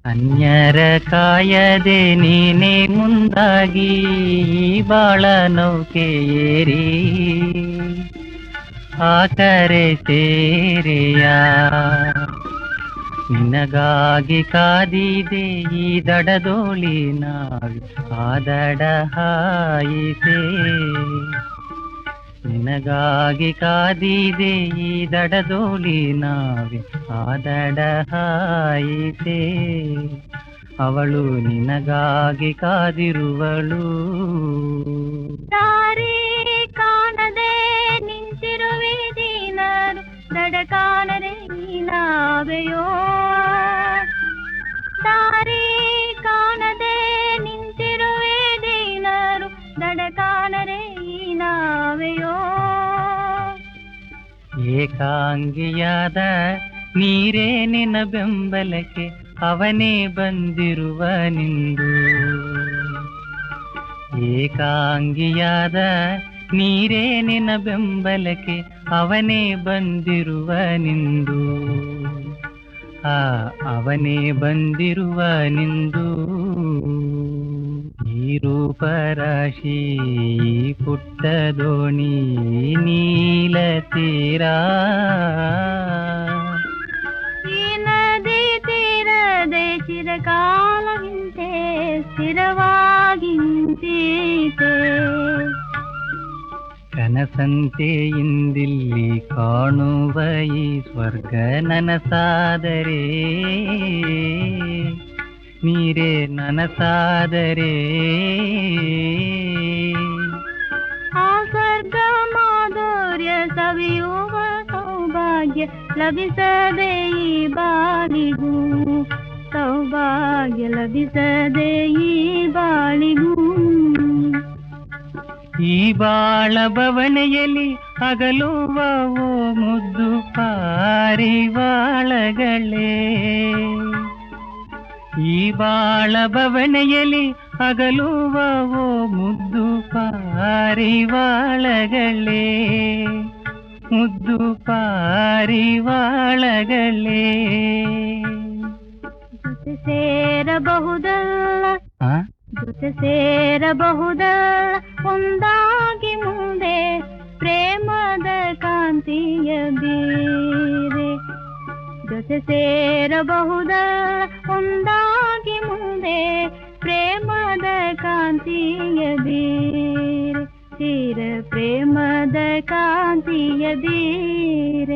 ಅನ್ಯರ ಕಾಯದೆ ನೀನೇ ಮುಂದಾಗಿ ಈ ಬಾಳ ನೌಕೆ ಏರಿ ಆ ಕರೆ ಸೇರೆಯ ನಿನಗಾಗಿ ಕಾದಿದೆ ಈ ದಡದೋಳಿ ನಾವಿ ಆ ದಡ ಹಾಯಿಸೆ ನಿನಗಾಗಿ ಕಾದಿದೆ ಈ ದಡದೋಳಿ ನಾವಿ ಆ ದಡ ಹಾಯಿಸೆ ಅವಳು ನಿನಗಾಗಿ ಕಾದಿರುವಳು ದಾರಿ ಕಾಣದೆ ನಿಂತಿರುವೆ ದೀನರು ದಡ ಕಾಣದೆ ನೀನಾವೆಯೋ ದಾರಿ ಕಾಣದೆ ನಿಂತಿರುವೆ ದೀನರು ದಡ ಕಾಣದೆ ನೀನಾವೆಯೋ ಏಕಾಂಗಿಯಾದ ನೀರೇ ನಿನ್ನ ಬೆಂಬಲಕ್ಕೆ ಅವನೇ ಬಂದಿರುವ ನಿಂದು ಏಕಾಂಗಿಯಾದ ನೀರೇ ನಿನ್ನ ಬೆಂಬಲಕ್ಕೆ ಅವನೇ ಬಂದಿರುವ ನಿಂದು ಆ ಅವನೇ ಬಂದಿರುವ ನಿಂದು ಈ ರೂಪರಾಶಿ ಈ ಪುಟ್ಟ ದೋಣಿ ನೀಲ ತೀರ ಈ ನದಿ ತೀರದೆ ಚಿರಕಾಲವಿಂತೆ ಸ್ಥಿರವಾಗಿ ನಿಂತೀತೆ ಕನಸಂತೆ ಇಂದಿಲ್ಲಿ ಕಾಣುವ ಈ ಸ್ವರ್ಗ ನನಸಾದರೆ ನೀರೇ ನನಸಾದರೆ ಆ ಸ್ವರ್ಗ ಮಾಧುರ್ಯ ಸವಿಯುವ ಸೌಭಾಗ್ಯ ಲಭಿಸದೆ ಈ ಬಾಳಿಗೂ ಸೌಭಾಗ್ಯ ಲಭಿಸದೆ ಈ ಬಾಳಿಗೂ ಈ ಬಾಳ ಬವಣೆಯಲ್ಲಿ ಅಗಲುವ ಓ ಮುದ್ದು ಪಾರಿವಾಳಗಳೇ ಈ ಬಾಳ ಬವಣೆಯಲ್ಲಿ ಅಗಲುವ ಓ ಮುದ್ದು ಪಾರಿವಾಳಗಳೇ ಮುದ್ದು ಪಾರಿವಾಳಗಳೇ ಜೊತೆ ಸೇರಬಹುದಲ್ಲ ಆ? ಜೊತೆ ಸೇರಬಹುದಲ್ಲ ಒಂದಾಗಿ ಮುಂದೆ ಪ್ರೇಮದ ಕಾಂತಿಯ ಬೀರೆ ಜೊತೆ ಸೇರಬಹುದಲ್ಲ ಒಂದಾಗಿ ಮುಂದೆ ಪ್ರೇಮದ ಕಾಂತಿಯ ಬೀರೆ ತೀರ ಪ್ರೇಮದ ಕಾಂತಿಯ ಬೀರೆ